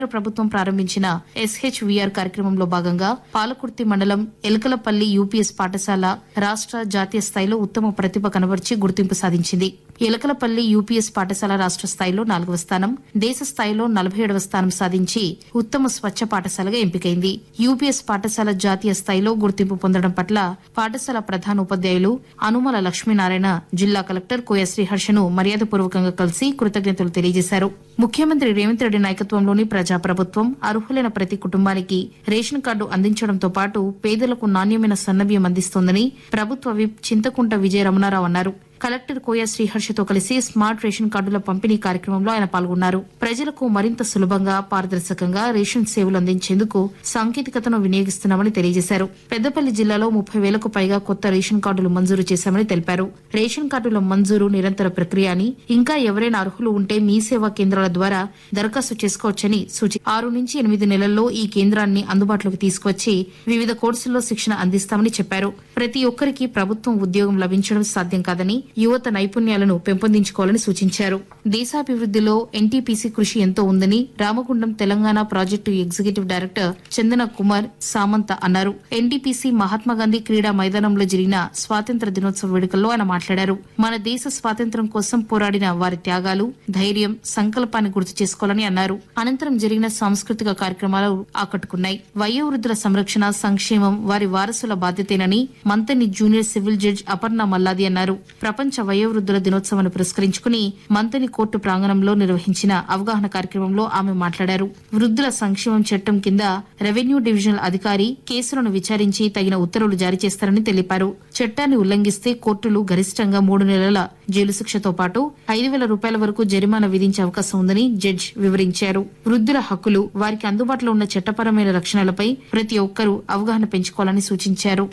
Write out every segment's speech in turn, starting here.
ప్రభుత్వం ప్రారంభించిన ఎస్హెచ్విఆర్ కార్యక్రమంలో భాగంగా పాలకుర్తి మండలం ఎలకలపల్లి యూపీఎస్ పాఠశాల రాష్ట్ర జాతీయ స్థాయిలో ఉత్తమ ప్రతిభ కనబర్చి గుర్తింపు సాధించింది ఎలకలపల్లి యూపీఎస్ పాఠశాల రాష్ట్ర స్థాయిలో నాలుగవ స్థానం దేశ స్థాయిలో నలభై ఏడవ స్థానం సాధించి ఉత్తమ స్వచ్ఛ పాఠశాలగా ఎంపికైంది యూపీఎస్ పాఠశాల జాతీయ స్థాయిలో గుర్తింపు పొందడం పట్ల పాఠశాల ప్రధాన ఉపాధ్యాయులు అనుమల లక్ష్మీనారాయణ జిల్లా కలెక్టర్ కోయ శ్రీహర్షను మర్యాదపూర్వకంగా కలిసి కృతజ్ఞతలు తెలియజేశారు ముఖ్యమంత్రి రేవంత్ రెడ్డి నాయకత్వంలోని ప్రజాప్రభుత్వం అర్హులైన ప్రతి కుటుంబానికి రేషన్ కార్డు అందించడంతో పాటు పేదలకు నాణ్యమైన సన్నబియ్యం అందిస్తోందని ప్రభుత్వ విప్ చింతకుంట విజయ రమణారావు అన్నారు కలెక్టర్ కోయ శ్రీహర్షతో కలిసి స్మార్ట్ రేషన్ కార్డుల పంపిణీ కార్యక్రమంలో ఆయన పాల్గొన్నారు ప్రజలకు మరింత సులభంగా పారదర్శకంగా రేషన్ సేవలు అందించేందుకు సాంకేతికతను వినియోగిస్తున్నామని తెలియజేశారు పెద్దపల్లి జిల్లాలో ముప్పై వేలకు పైగా కొత్త రేషన్ కార్డులు మంజూరు చేశామని తెలిపారు రేషన్ కార్డుల మంజూరు నిరంతర ప్రక్రియ అని ఇంకా ఎవరైనా అర్హులు ఉంటే మీ సేవా కేంద్రాల ద్వారా దరఖాస్తు చేసుకోవచ్చని సూచి ఆరు నుంచి ఎనిమిది నెలల్లో ఈ కేంద్రాన్ని అందుబాటులోకి తీసుకొచ్చి వివిధ కోర్సుల్లో శిక్షణ అందిస్తామని చెప్పారు ప్రతి ఒక్కరికి ప్రభుత్వం ఉద్యోగం లభించడం సాధ్యం కాదని యువత నైపుణ్యాలను పెంపొందించుకోవాలని సూచించారు దేశాభివృద్దిలో ఎన్టీపీసీ కృషి ఎంతో ఉందని Ramagundam Telangana project executive director Chandana Kumar Samanta అన్నారు ఎన్టీపీసీ మహాత్మాగాంధీ క్రీడా మైదానంలో జరిగిన స్వాతంత్ర దినోత్సవ వేడుకల్లో ఆయన మాట్లాడారు మన దేశ స్వాతంత్ర్యం కోసం పోరాడిన వారి త్యాగాలు ధైర్యం సంకల్పాన్ని గుర్తు చేసుకోవాలని అన్నారు అనంతరం జరిగిన సాంస్కృతిక కార్యక్రమాలు ఆకట్టుకున్నాయి వయోవృద్ధుల సంరక్షణ సంక్షేమం వారి వారసుల బాధ్యతేనని Manthani junior civil judge Aparna Malladi అన్నారు ప్రపంచ వయోవృద్ధుల దినోత్సవాన్ని పురస్కరించుకుని మంతని కోర్టు ప్రాంగణంలో నిర్వహించిన అవగాహన కార్యక్రమంలో ఆమె మాట్లాడారు వృద్ధుల సంక్షేమం చట్టం కింద రెవెన్యూ డివిజనల్ అధికారి కేసులను విచారించి తగిన ఉత్తర్వులు జారీ చేస్తారని తెలిపారు చట్టాన్ని ఉల్లంఘిస్తే కోర్టులు గరిష్టంగా మూడు నెలల జైలు శిక్షతో పాటు ఐదు వేల రూపాయల వరకు జరిమానా విధించే అవకాశం ఉందని జడ్జ్ వివరించారు వృద్ధుల హక్కులు వారికి అందుబాటులో ఉన్న చట్టపరమైన రక్షణలపై ప్రతి ఒక్కరూ అవగాహన పెంచుకోవాలని సూచించారు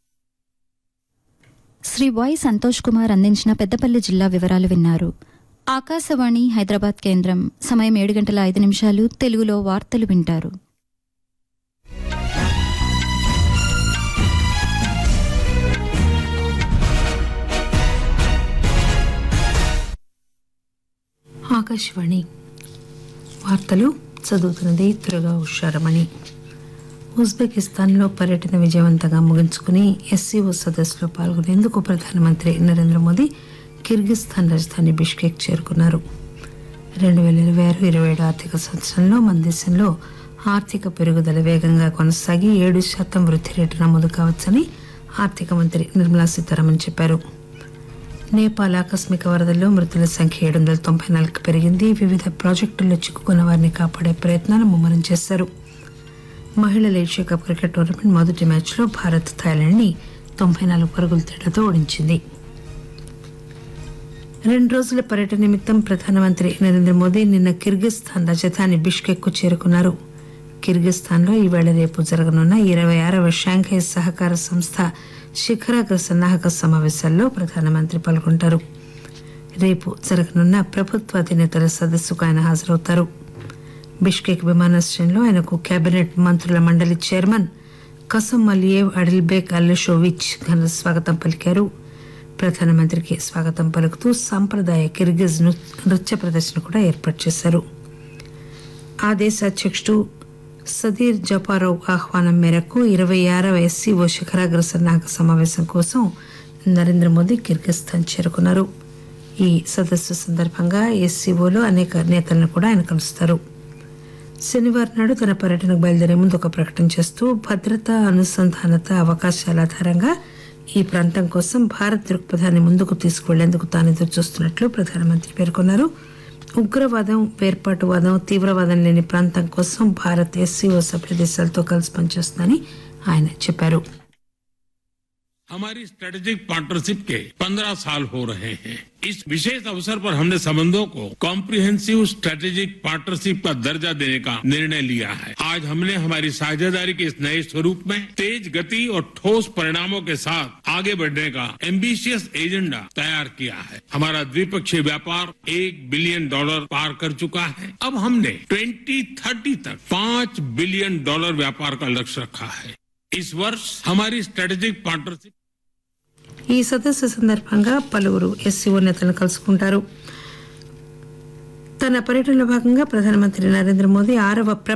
శ్రీ వై సంతోష్ కుమార్ అందించిన పెద్దపల్లి జిల్లా వివరాలు విన్నారు ఆకాశవాణి హైదరాబాద్ కేంద్రం సమయం ఏడు గంటల ఐదు నిమిషాలు తెలుగులో వార్తలు వింటారు ఆకాశవాణి వార్తలు చదువుతున్నది త్వరగా ఉషారమణి ఉజ్బెకిస్తాన్లో పర్యటన విజయవంతంగా ముగించుకుని ఎస్సీఓ సదస్సులో పాల్గొనేందుకు ప్రధానమంత్రి నరేంద్ర మోదీ కిర్గిస్థాన్ రాజధాని బిష్కెక్ చేరుకున్నారు రెండు వేల ఇరవై ఆరు ఇరవై ఏడు ఆర్థిక సంవత్సరంలో మన దేశంలో ఆర్థిక పెరుగుదల వేగంగా కొనసాగి ఏడు శాతం వృద్ధి రేటు నమోదు కావచ్చని ఆర్థిక మంత్రి నిర్మలా సీతారామన్ చెప్పారు నేపాల్ ఆకస్మిక వరదల్లో మృతుల సంఖ్య ఏడు వందల తొంభై నాలుగు పెరిగింది వివిధ ప్రాజెక్టుల్లో చిక్కుకున్న వారిని కాపాడే ప్రయత్నాలు ముమ్మరం చేశారు మహిళల ఏషియా కప్ క్రికెట్ టోర్నమెంట్ మొదటి మ్యాచ్లో భారత్ థాయిలాండ్ని తొంభై నాలుగు పరుగుల తేడాతో ఓడించింది రెండు రోజుల పర్యటన నిమిత్తం ప్రధానమంత్రి నరేంద్ర మోదీ నిన్న కిర్గిస్థాన్ రాజధాని బిష్కెక్ కు చేరుకున్నారు కిర్గిస్థాన్లో ఈవేళ రేపు జరగనున్న ఇరవై ఆరవ షాంఘై సహకార సంస్థ శిఖరాగ్ర సన్నాహక సమావేశాల్లో ప్రధానమంత్రి పాల్గొంటారు రేపు జరగనున్న ప్రభుత్వ అధినేతల సదస్సుకు ఆయన హాజరవుతారు బిష్కెక్ విమానాశ్రయంలో ఆయనకు కేబినెట్ మంత్రుల మండలి చైర్మన్ కసం అలియేవ్ అడిల్బేక్ అల్లషోవిచ్ ఘన స్వాగతం పలికారు ప్రధానమంత్రికి స్వాగతం పలుకుతూ సాంప్రదాయ కిర్గిజ్ నృ- నృత్య ప్రదర్శన కూడా ఏర్పాటు చేశారు ఆ దేశ అధ్యక్షుడు సదీర్ జపారోవ్ ఆహ్వానం మేరకు ఇరవై ఆరవ ఎస్సీఓ శిఖరాగ్ర సన్నాహక సమావేశం కోసం నరేంద్ర మోదీ కిర్గిస్థాన్ చేరుకున్నారు ఈ సదస్సు సందర్భంగా ఎస్సీఓలో అనేక నేతలను కూడా ఆయన కలుస్తారు శనివారం నాడు తన పర్యటనకు బయలుదేరే ముందు ఒక ప్రకటన చేస్తూ భద్రత అనుసంధానత అవకాశాల ఆధారంగా ఈ ప్రాంతం కోసం భారత్ దృక్పథాన్ని ముందుకు తీసుకువెళ్లేందుకు తాను ఎదురు చూస్తున్నట్లు ప్రధానమంత్రి పేర్కొన్నారు ఉగ్రవాదం వేర్పాటువాదం తీవ్రవాదం లేని ప్రాంతం కోసం భారత్ ఎస్సీఓ సభ్య దేశాలతో కలిసి పనిచేస్తుందని ఆయన చెప్పారు हमारी स्ट्रेटेजिक पार्टनरशिप के 15 साल हो रहे हैं इस विशेष अवसर पर हमने संबंधों को कॉम्प्रिहेंसिव स्ट्रेटेजिक पार्टनरशिप का दर्जा देने का निर्णय लिया है आज हमने हमारी साझेदारी के इस नए स्वरूप में तेज गति और ठोस परिणामों के साथ आगे बढ़ने का एम्बिशियस एजेंडा तैयार किया है हमारा द्विपक्षीय व्यापार एक बिलियन डॉलर पार कर चुका है अब हमने 2030 तक पांच बिलियन डॉलर व्यापार का लक्ष्य रखा है इस वर्ष हमारी स्ट्रेटेजिक पार्टनरशिप ఈ సదస్సు సందర్భంగా పలువురు ఎస్సీఓ నేతలను కలుసుకుంటారు తన పర్యటనలో భాగంగా ప్రధానమంత్రి నరేంద్ర మోదీ ఆరవ